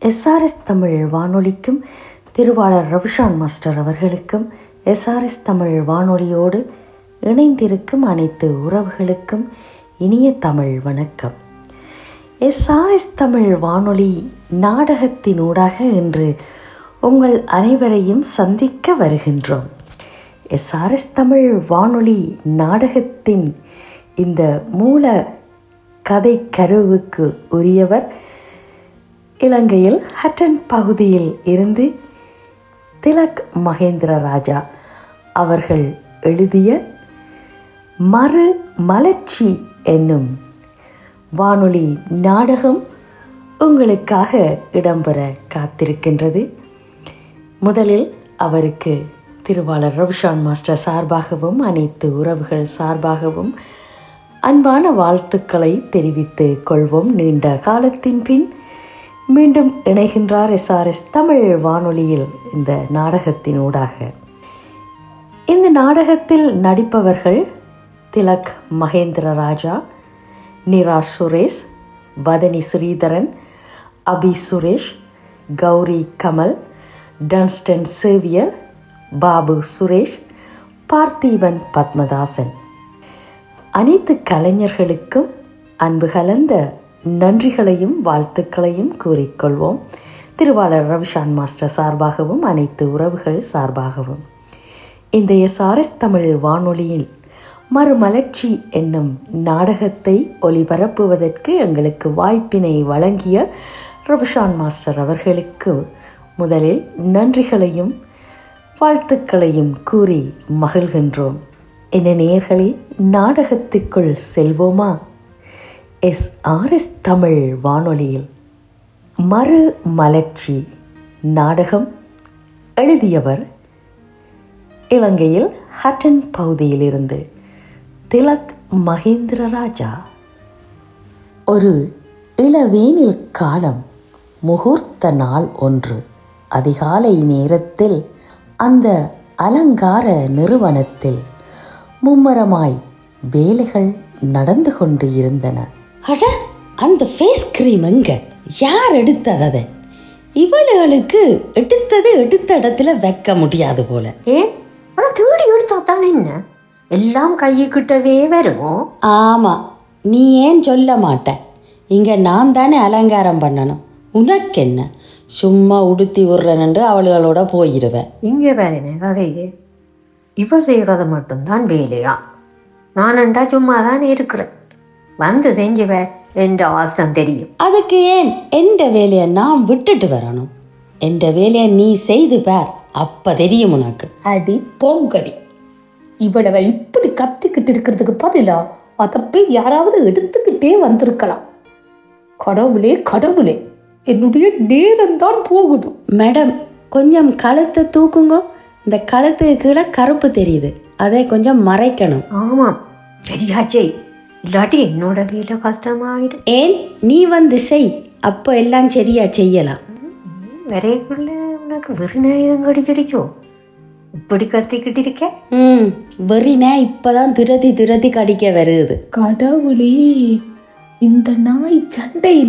SRS Tamil வானொலிக்கும் திருவாளர் Ravishan master அவர்களுக்கும் எஸ்ஆர்எஸ் தமிழ் வானொலியோடு இணைந்திருக்கும் அனைத்து உறவுகளுக்கும் இனிய தமிழ் வணக்கம் எஸ்ஆர்எஸ் தமிழ் வானொலி நாடகத்தினூடாக இன்று உங்கள் அனைவரையும் சந்திக்க வருகின்றோம் எஸ்ஆர்எஸ் தமிழ் வானொலி நாடகத்தின் இந்த மூல கதை கருவுக்கு உரியவர் இலங்கையில் ஹட்டன் பகுதியில் இருந்து திலக் மகேந்திர ராஜா அவர்கள் எழுதிய மறு மலர்ச்சி என்னும் வானொலி நாடகம் உங்களுக்காக இடம்பெற காத்திருக்கின்றது முதலில் அவருக்கு திருவாளர் ரவிஷான் மாஸ்டர் சார்பாகவும் அனைத்து உறவுகள் சார்பாகவும் அன்பான வாழ்த்துக்களை தெரிவித்துக் கொள்வோம் நீண்ட காலத்தின் பின் மீண்டும் இணைகின்றார் எஸ்ஆர்எஸ் தமிழ் வானொலியில் இந்த நாடகத்தினூடாக இந்த நாடகத்தில் நடிப்பவர்கள் திலக் மகேந்திர ராஜா நிரா சுரேஷ் வதனி ஸ்ரீதரன் அபி சுரேஷ் கௌரி கமல் டன்ஸ்டன் சேவியர் பாபு சுரேஷ் பார்த்திபன் பத்மதாசன் அனைத்து கலைஞர்களுக்கும் அன்பு கலந்த நன்றிகளையும் வாழ்த்துக்களையும் கூறிக்கொள்வோம் திருவாளர் ரவிஷான் மாஸ்டர் சார்பாகவும் அனைத்து உறவுகள் சார்பாகவும் இந்த எஸ்ஆர்எஸ் தமிழ் வானொலியில் மறுமலர்ச்சி என்னும் நாடகத்தை ஒளிபரப்புவதற்கு எங்களுக்கு வாய்ப்பினை வழங்கிய ரவிஷான் மாஸ்டர் அவர்களுக்கு முதலில் நன்றிகளையும் வாழ்த்துக்களையும் கூறி மகிழ்கின்றோம் என்ன நேயர்களே நாடகத்துக்குள் செல்வோமா எஸ் ஆர்எஸ் தமிழ் வானொலியில் மறு மலர்ச்சி நாடகம் எழுதியவர் இலங்கையில் ஹட்டன் பகுதியிலிருந்து திலக் மகேந்திர ராஜா ஒரு இளவேனில் காலம் முகூர்த்த நாள் ஒன்று அதிகாலை நேரத்தில் அந்த அலங்கார நிறுவனத்தில் மும்மரமாய் வேலைகள் நடந்து கொண்டு இருந்தன அட அந்த ஃபேஸ் கிரீம் எங்க யார் எடுத்தது அதை இவளுகளுக்கு எடுத்தது எடுத்த இடத்துல வைக்க முடியாது போல ஏன் ஆனால் தேடி எடுத்தா தானே என்ன எல்லாம் கையுக்கிட்டவே வருமோ ஆமாம் நீ ஏன் சொல்ல மாட்ட இங்கே நான் தானே அலங்காரம் பண்ணணும் உனக்கு என்ன சும்மா உடுத்தி விடுறேன்னு அவளுகளோட போயிடுவேன் இங்கே பாருங்க கதையே இவள் செய்கிறது மட்டும்தான் வேலையா நானண்டா சும்மா தான் இருக்கிறேன் வந்து செஞ்சு வேர் என்ற அவசரம் தெரியும் அதுக்கு ஏன் எந்த வேலையை நான் விட்டுட்டு வரணும் எந்த வேலையை நீ செய்து பார் அப்போ தெரியும் உனக்கு அடி போங்கடி இவ்வளவு இப்படி கத்திக்கிட்டு இருக்கிறதுக்கு பதிலா அதை போய் யாராவது எடுத்துக்கிட்டே வந்திருக்கலாம் கடவுளே கடவுளே என்னுடைய நேரம்தான் போகுது மேடம் கொஞ்சம் கழுத்தை தூக்குங்க இந்த கழுத்துக்கு கீழே கருப்பு தெரியுது அதை கொஞ்சம் மறைக்கணும் ஆமாம் சரியாச்சே இல்லாட்டி என்னோட வேலை கஷ்டமாயிடும் ஏன் நீ வந்து செய் அப்போ எல்லாம் சரியா செய்யலாம் வரைக்குள்ள உனக்கு வெறுநாயுதம் கடிச்சிடுச்சோ இப்படி கத்திக்கிட்டு இருக்க ம் வெறினே இப்போதான் துரதி துரதி கடிக்க வருது கடவுளே இந்த நாய் சண்டையில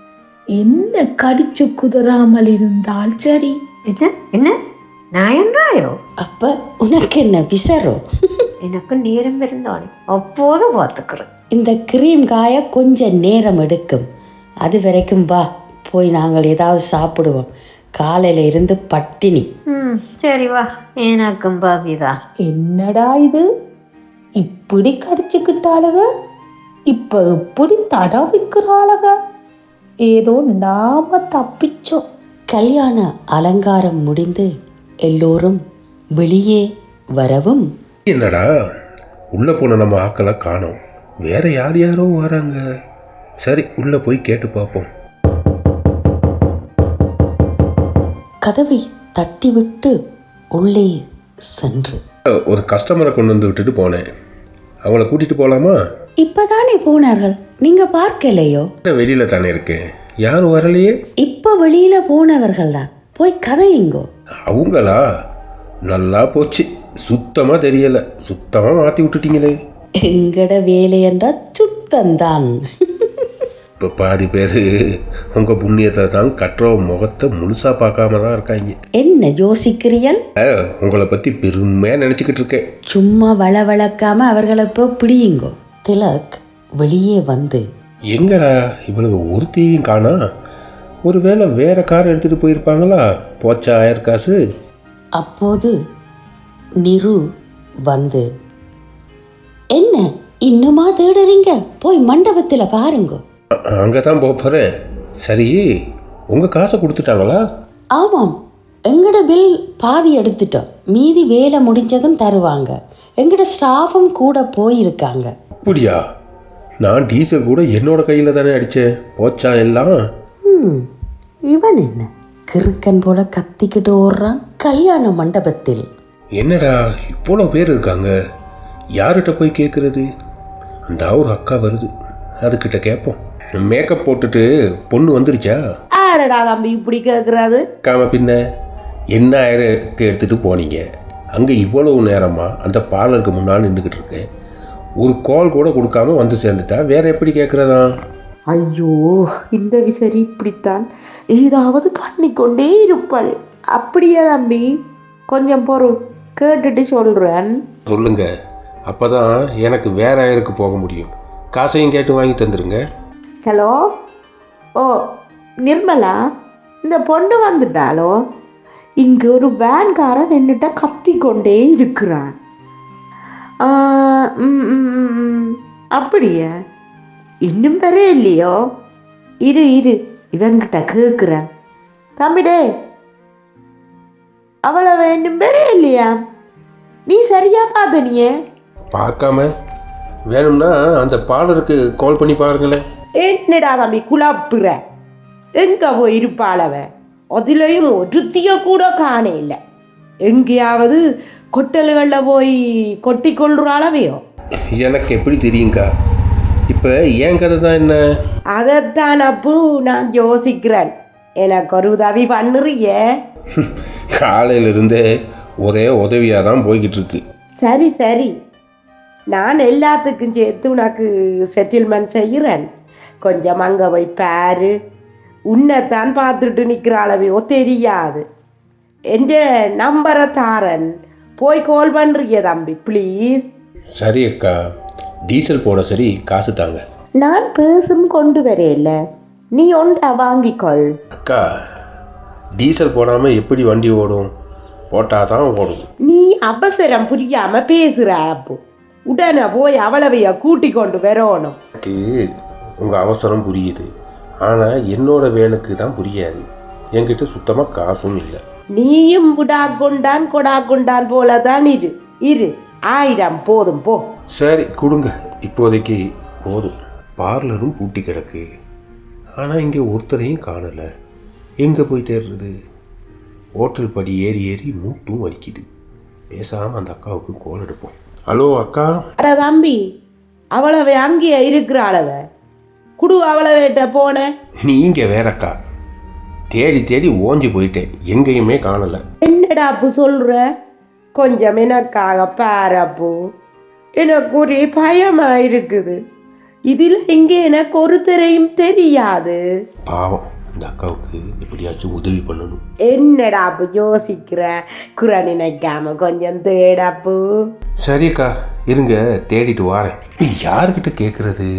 என்ன கடிச்சு குதறாமல் இருந்தால் சரி என்ன என்ன நான் என்றாயோ அப்போ உனக்கு என்ன விசரோ எனக்கு நேரம் இருந்தானே அப்போது பார்த்துக்கிறேன் இந்த கிரீம் காய கொஞ்சம் நேரம் எடுக்கும் அது வரைக்கும் வா போய் நாங்கள் ஏதாவது சாப்பிடுவோம் காலையில இருந்து பட்டினி ம் சரி வா எனக்கும் பசிதான் என்னடா இது இப்படி கடிச்சுக்கிட்டாளுக இப்ப இப்படி தடவிக்கிறாளுக ஏதோ நாம தப்பிச்சோம் கல்யாண அலங்காரம் முடிந்து எல்லோரும் வெளியே வரவும் என்னடா உள்ளே போன நம்ம ஆக்களை காணோம் வேற யார் யாரோ வராங்க சரி உள்ளே போய் கேட்டு பார்ப்போம் கதவை தட்டிவிட்டு உள்ளே சென்று அஹ், ஒரு கஸ்டமரை கொண்டு வந்து விட்டுட்டு போனேன் அவங்கள கூட்டிகிட்டு போகலாமா இப்பதானே போனார்கள் நீங்க பார்க்கலையோ வெளியில் தானே இருக்கேன் யாரும் வரலையே இப்ப வெளியில போனவர்கள் தான் போய் கதையுங்கோ அவங்களா நல்லா போச்சு சுத்தமாக தெரியலை சுத்தமாக மாற்றி விட்டுட்டீங்களே எங்கட வேலை என்றால் சுத்தந்தான் இப்போ பாதி பேர் உங்கள் புண்ணியத்தை தான் கட்டுற முகத்தை முழுசாக பார்க்காம தான் இருக்காங்க என்ன யோசிக்கிறீர்கள் அஹ், உங்களை பற்றி பெருமையாக நினச்சிக்கிட்டு இருக்கேன் சும்மா வளவளக்காம அவர்களை இப்போ பிடியுங்கோ திலக் வெளியே வந்து எங்கடா இவளுக்கு ஒருத்தையும் காணா ஒருவேளை வேற கார் எடுத்துகிட்டு போயிருப்பாங்களா போச்சா ஆயிரம் காசு அப்போது நிரு வந்து என்ன இன்னுமா தேடுறீங்க போய் மண்டபத்தில் பாருங்க அங்கே தான் போக போகிறேன் சரி உங்கள் காசை கொடுத்துட்டாங்களா ஆமாம் எங்கட பில் பாதி எடுத்துட்டோம் மீதி வேலை முடிஞ்சதும் தருவாங்க எங்கட ஸ்டாஃபும் கூட போயிருக்காங்க அப்படியா நான் டீசல் கூட என்னோட கையில் தானே அடித்தேன் போச்சா எல்லாம் ம், இவன் என்ன கிறுக்கன் போல கத்திக்கிட்டு ஓடுறான் கல்யாண மண்டபத்தில் என்னடா இவ்வளோ பேர் இருக்காங்க யார்கிட்ட போய் கேட்குறது அந்த ஒரு அக்கா வருது அதுக்கிட்ட கேட்போம் மேக்கப் போட்டுட்டு பொண்ணு வந்துருச்சா ஆரடா தம்பி இப்படி கேட்குறாது காம பின்ன என்ன ஆயிரக்கு எடுத்துகிட்டு போனீங்க அங்கே இவ்வளவு நேரமா அந்த பார்லருக்கு முன்னால் நின்றுக்கிட்டு இருக்கேன் ஒரு கால் கூட கொடுக்காம வந்து சேர்ந்துட்டா வேற எப்படி கேட்குறதா ஐயோ இந்த விசரி இப்படித்தான் ஏதாவது பண்ணிக்கொண்டே இருப்பாள் அப்படியா தம்பி கொஞ்சம் பொருள் கேட்டுட்டு சொல்கிறேன் சொல்லுங்க அப்பதான் எனக்கு வேற ஆயிருக்கு போக முடியும் காசையும் கேட்டு வாங்கி தந்துருங்க ஹலோ ஓ நிர்மலா இந்த பொண்ணு வந்துட்டாலோ இங்கே ஒரு வேன்காரன் என்னிட்ட கத்தி கொண்டே இருக்கிறான் ஆ, ம், ம், ம், ம். அப்படியா இன்னும் பெற இல்லையோ இரு இரு இவன்கிட்ட கேட்குறேன் தம்பிடே அவளை இன்னும் பெற இல்லையா நீ சரியா பார்த்த நீயே பார்க்காம வேணும்னா அந்த பார்லருக்கு கால் பண்ணி பாருங்களேன் என்னடா தம்பி குழப்புற எங்க போய் இருப்பாளவ அதுலயும் ஒருத்திய கூட காண இல்லை எங்கேயாவது கொட்டல்களில் போய் கொட்டி கொள்றாளவையோ எனக்கு எப்படி தெரியுங்கா இப்போ என் கதை தான் என்ன அதைத்தான் அப்போ நான் யோசிக்கிறேன் எனக்கு ஒரு உதவி பண்ணுறிய காலையிலிருந்தே ஒரே உதவியாக தான் போய்கிட்டு இருக்கு சரி சரி நான் எல்லாத்துக்கும் சேர்த்து உனக்கு செட்டில்மெண்ட் செய்கிறேன் கொஞ்சம் அங்கே போய் பாரு உன்னைத்தான் பார்த்துட்டு நிற்கிறாளவையோ தெரியாது என்ற நம்பரை தாரன் போய் கால் பண்ணுறிய தம்பி ப்ளீஸ் சரி அக்கா டீசல் போட சரி காசு தாங்க நான் பேசும் கொண்டு வரையில நீ ஒன்றா வாங்கிக்கொள் அக்கா டீசல் போடாமல் எப்படி வண்டி ஓடும் போட்டால் தான் ஓடும் நீ அவசரம் புரியாம பேசுற அப்போ உடனே போய் அவளவைய கூட்டி கொண்டு வரணும் எனக்கு உங்கள் அவசரம் புரியுது ஆனால் என்னோட வேனுக்கு தான் புரியாது என்கிட்ட சுத்தமாக காசும் இல்லை நீயும் புடா கொண்டான் கொடா கொண்டான் போலதான் இரு இரு ஆயிரம் போதும் போ சரி கொடுங்க இப்போதைக்கு போதும் பார்லரும் பூட்டி கிடக்கு ஆனால் இங்கே ஒருத்தரையும் காணலை எங்கே போய் தேடுறது ஹோட்டல் படி ஏறி ஏறி மூட்டும் வலிக்குது பேசாமல் அந்த அக்காவுக்கு கோல் எடுப்போம் ஹலோ அக்கா அட தம்பி அவளவை அங்கேயே இருக்கிறாளவ குடு அவளவேட்ட போன நீங்கள் வேற அக்கா தேடி தேடி ஓஞ்சி போயிட்டேன் எங்கேயுமே காணலை என்னடா அப்பு சொல்ற கொஞ்சம் எனக்காக பாரப்பு எனக்கு ஒரே பயமா இருக்குது இதில் இங்கே எனக்கு ஒருத்தரையும் தெரியாது பாவம் இந்த அக்காவுக்கு எப்படியாச்சும் உதவி பண்ணணும் என்னடா அப்பு யோசிக்கிற குறை நினைக்காம கொஞ்சம் தேடப்பு சரி அக்கா இருங்க தேடிட்டு வாரேன் யார்கிட்ட கேட்குறது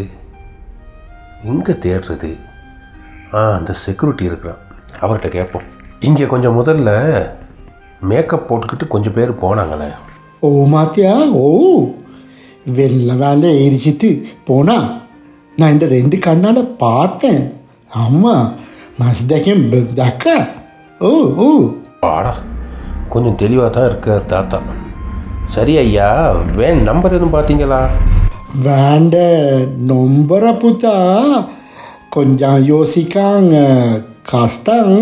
எங்கே தேடுறது ஆ அந்த செக்யூரிட்டி இருக்கிறான் அவர்கிட்ட கேட்போம் இங்கே கொஞ்சம் முதல்ல மேக்கப் போட்டுக்கிட்டு கொஞ்சம் பேர் போனாங்களே ஓ மாத்தியா ஓ வெள்ள வேலை எரிச்சிட்டு போனா நான் இந்த ரெண்டு கண்ணால் பார்த்தேன் அம்மா மஸ்தகம் தக்கா ஓ ஓ ஆடா கொஞ்சம் தெளிவாக தான் இருக்கார் தாத்தா சரி ஐயா வேன் நம்பர் எதுவும் பார்த்தீங்களா வேண்ட நொம்பர புத்தா கொஞ்சம் யோசிக்காங்க கஷ்டம்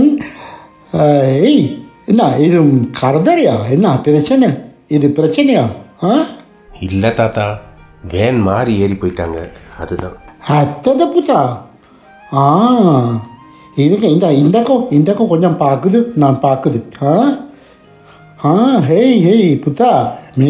ஏய் என்ன இது கரதறியா என்ன பிரச்சனை இது பிரச்சனையா ஆ இல்லை தாத்தா வேன் மாறி ஏறி போயிட்டாங்க அதுதான் அத்தத புத்தா ஆ இதுக்கு இந்த இந்தக்கோ இந்தக்கோ கொஞ்சம் பார்க்குது நான் பார்க்குது ஆ ஆ ஹேய் ஹேய் புத்தா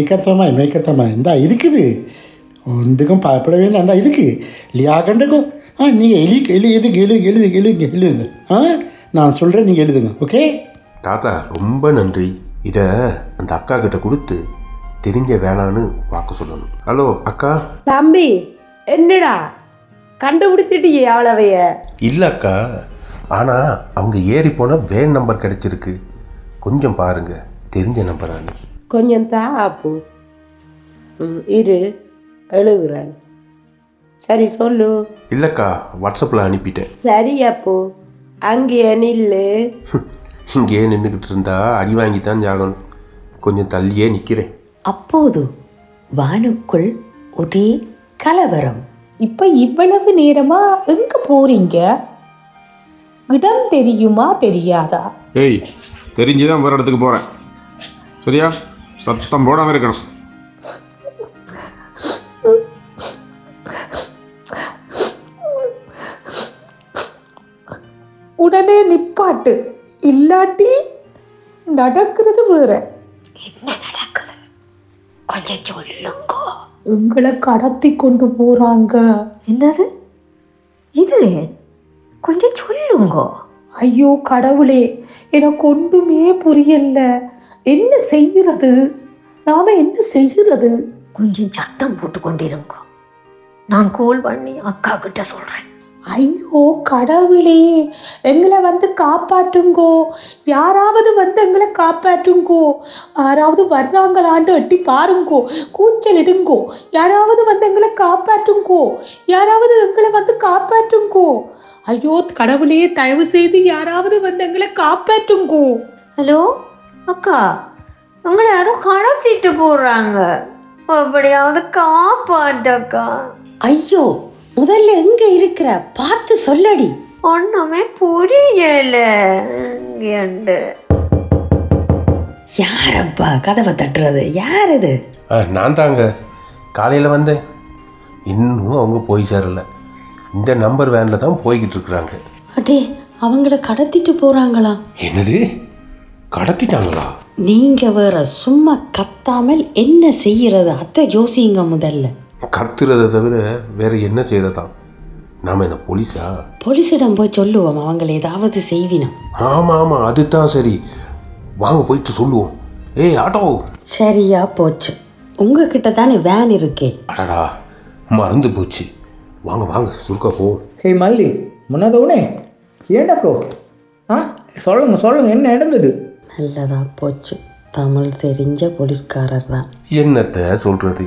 மேக்கத்தமாய் மேக்கத்தமாய் இந்தா இருக்குது ஒன்றுக்கும் பயப்பட வேண்டாம் இந்தா இருக்கு லியாகண்டுக்கும் ஆ நீங்கள் எழுதி எழுதி எதுக்கு எழுதுங்க எழுதுங்க எழுதுங்க எழுதுங்க ஆ நான் சொல்கிறேன் நீங்கள் எழுதுங்க ஓகே தாத்தா ரொம்ப நன்றி இதை அந்த அக்கா கிட்ட கொடுத்து தெரிஞ்ச வேணான்னு பார்க்க சொல்லணும் ஹலோ அக்கா தம்பி என்னடா கண்டுபிடிச்சிட்டியே அவ்வளவைய இல்லை அக்கா ஆனால் அவங்க ஏறி போன வேன் நம்பர் கிடைச்சிருக்கு கொஞ்சம் பாருங்க தெரிஞ்ச நம்பரானு கொஞ்சம் தா அப்பு ம், இரு எழுதுறேன் சரி சொல்லு இல்லைக்கா வாட்ஸ்அப்பில் அனுப்பிட்டேன் சரி அப்பு அங்கேயே நில்லு இங்கேயே நின்றுக்கிட்டு இருந்தா அடி வாங்கி தான் ஜாகணும் கொஞ்சம் தள்ளியே நிற்கிறேன் அப்போது வானுக்குள் ஒரே கலவரம் இப்ப இவ்வளவு நேரமா எங்க போறீங்க இடம் தெரியுமா தெரியாதா ஏய் தெரிஞ்சுதான் வேறு இடத்துக்கு போகிறேன் சரியா சத்தம் போடாமல் இருக்கணும் உடனே நிப்பாட்டு இல்லாட்டி நடக்கிறது வேற கொஞ்சம் சொல்லுங்க உங்களை கடத்தி கொண்டு போறாங்க என்னது இது கொஞ்சம் சொல்லுங்க ஐயோ கடவுளே எனக்கு ஒன்றுமே புரியல என்ன செய்யறது நாம என்ன செய்யறது கொஞ்சம் சத்தம் போட்டு கொண்டிருங்க நான் கோல் பண்ணி அக்கா கிட்ட சொல்றேன் ஐயோ கடவுளே எங்களை வந்து காப்பாற்றுங்கோ யாராவது வந்து எங்களை காப்பாற்றுங்கோ யாராவது வர்றாங்களான்னு எட்டி பாருங்கோ கூச்சல் இடுங்கோ யாராவது வந்து எங்களை காப்பாற்றுங்கோ யாராவது எங்களை வந்து காப்பாற்றுங்கோ ஐயோ கடவுளே தயவு செய்து யாராவது வந்து எங்களை காப்பாற்றுங்கோ ஹலோ அக்கா உங்களை யாரும் கடத்திட்டு போடுறாங்க அப்படியாவது காப்பாட்டக்கா ஐயோ முதல்ல எங்க இருக்கிற பார்த்து சொல்லடி ஒண்ணுமே புரியல இங்கேண்டு யாரப்பா கதவை தட்டுறது யார் இது ஆ நான் தாங்க காலையில் வந்தேன் இன்னும் அவங்க போய் சேரல இந்த நம்பர் வேனில் தான் போய்கிட்டு இருக்கிறாங்க அடே அவங்கள கடத்திட்டு போறாங்களா என்னது கடத்திட்டாங்களா நீங்க வேற சும்மா கத்தாமல் என்ன செய்யறது அத்தை யோசிங்க முதல்ல கத்துறதை தவிர வேற என்ன செய்யறதாம் நாம என்ன போலீஸா போலீஸிடம் போய் சொல்லுவோம் அவங்கள ஏதாவது செய்வினம் ஆமாம் ஆமாம் அதுதான் சரி வாங்க போயிட்டு சொல்லுவோம் ஏய் ஆட்டோ சரியா போச்சு உங்ககிட்ட தானே வேன் இருக்கே அடடா மறந்து போச்சு வாங்க வாங்க சுருக்கா போவோம் ஹே மல்லி முன்னதோனே ஏண்டக்கோ ஆ சொல்லுங்க சொல்லுங்க என்ன நடந்தது நல்லதா போச்சு தமிழ் தெரிஞ்ச போலீஸ்காரர் தான் என்னத்தை சொல்கிறது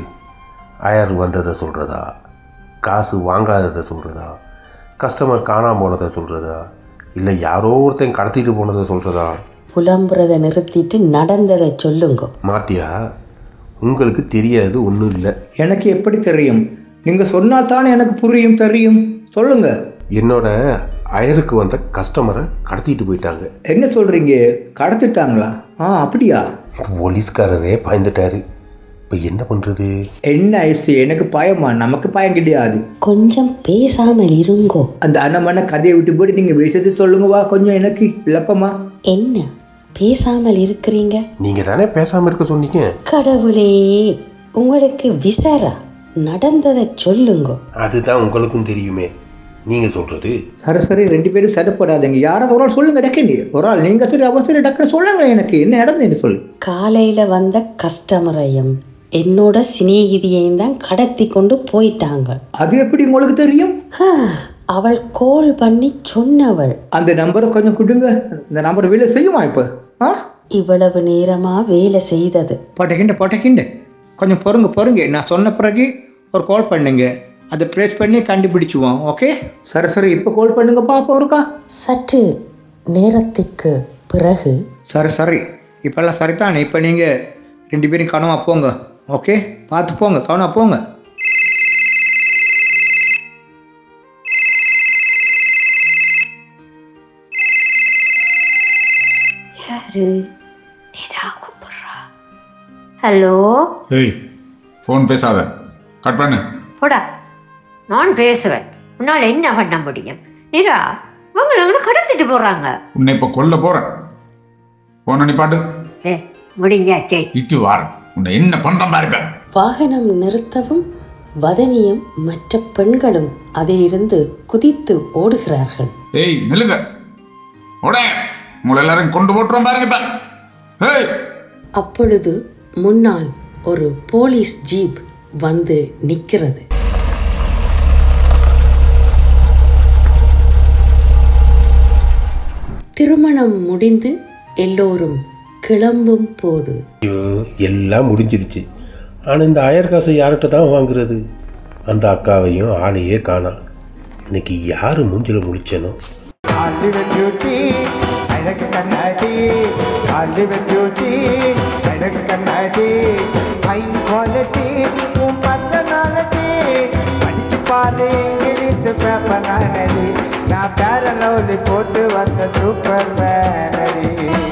அயர் வந்ததை சொல்கிறதா காசு வாங்காததை சொல்கிறதா கஸ்டமர் காணாம போனதை சொல்கிறதா இல்லை யாரோ ஒருத்தன் கடத்திட்டு போனதை சொல்கிறதா புலம்புறதை நிறுத்திட்டு நடந்ததை சொல்லுங்க மாத்தியா உங்களுக்கு தெரியாது ஒன்றும் இல்லை எனக்கு எப்படி தெரியும் நீங்க சொன்னால் தானே எனக்கு புரியும் தெரியும் சொல்லுங்க என்னோட அயருக்கு வந்த கஸ்டமரை கடத்திட்டு போயிட்டாங்க என்ன சொல்றீங்க கடத்திட்டாங்களா ஆ அப்படியா போலீஸ்காரரே பயந்துட்டாரு இப்போ என்ன பண்ணுறது என்ன ஐசு எனக்கு பயமா நமக்கு பயம் கிடையாது கொஞ்சம் பேசாமல் இருங்கோ அந்த அண்ணமான கதையை விட்டு போட்டு நீங்க விஷயத்தை சொல்லுங்க வா கொஞ்சம் எனக்கு விளப்பமா என்ன பேசாமல் இருக்கிறீங்க நீங்கள் தானே பேசாமல் இருக்க சொன்னீங்க கடவுளே உங்களுக்கு விசாரா நடந்ததை சொல்லுங்க அதுதான் உங்களுக்கும் தெரியுமே நீங்கள் சொல்கிறது சரி சரி ரெண்டு பேரும் சட்டப்படாதீங்க யாராவது ஒரு ஆள் சொல்லுங்க டக்குனு ஒரு ஆள் நீங்க சரி அவசரம் டக்குனு சொல்லுங்க எனக்கு என்ன நடந்ததுன்னு சொல்லு காலையில் வந்த கஸ்டமரையும் என்னோட சிநேகிதியையும் தான் கடத்தி கொண்டு போயிட்டாங்க அது எப்படி உங்களுக்கு தெரியும் ஹா, அவள் கோல் பண்ணி சொன்னவள் அந்த நம்பரை கொஞ்சம் கொடுங்க இந்த நம்பர் வேலை செய்யுமா இப்போ ஆ இவ்வளவு நேரமா வேலை செய்தது போட்டக்கிண்ட போட்டக்கிண்ட கொஞ்சம் பொறுங்க பொறுங்க நான் சொன்ன பிறகு ஒரு கால் பண்ணுங்க அதை ட்ரேஸ் பண்ணி கண்டுபிடிச்சுவோம் ஓகே சரி சரி இப்போ கால் பண்ணுங்க பாப்போம் இருக்கா சற்று நேரத்துக்கு பிறகு சரி சரி இப்போல்லாம் சரிதானே இப்போ நீங்கள் ரெண்டு பேரும் கனவா போங்க ஓகே பார்த்து போங்க கவனமா போங்க யாரு நிரா கூப்பிடுறா ஹலோ ஏய் ஃபோன் பேசாத கட் பண்ணு போடா நான் பேசுவேன் உன்னால் என்ன பண்ண முடியும் நிரா இவங்க எங்களை கடத்திட்டு போறாங்க உன்னை இப்போ கொல்ல போகிறேன் ஃபோன் நிப்பாட்டு ஏ முடிஞ்சாச்சே இட்டு வாரேன் உன்னை என்ன பண்ணுறேன் பாருங்க வாகனம் நிறுத்தவும் வதனியும் மற்ற பெண்களும் அதிலிருந்து குதித்து ஓடுகிறார்கள் ஏய் நில்லுங்க ஓட உங்களை எல்லாரும் கொண்டு போட்டுருவோம் பாருங்க இப்ப ஏய் அப்பொழுது முன்னால் ஒரு போலீஸ் ஜீப் வந்து நிற்கிறது திருமணம் முடிந்து எல்லோரும் கிளம்பும் போது ஐயோ எல்லாம் முடிஞ்சிருச்சு ஆனால் இந்த ஆயிரம் காசை யார்கிட்ட தான் வாங்குறது அந்த அக்காவையும் ஆளையே காணாம் இன்னைக்கு யார் மூஞ்சில முடிச்சனோ ஆலிவன் பியூட்டி அழகு கண்ணாடி ஆலிவன் பியூட்டி அழகு கண்ணாடி ஹை குவாலிட்டி உன் பர்சனாலிட்டி படிச்சு பாரு இங்கிலீஷ் பேப்பர் நானடி நான் பேர லவ்லி போட்டு வந்த சூப்பர் மேனடி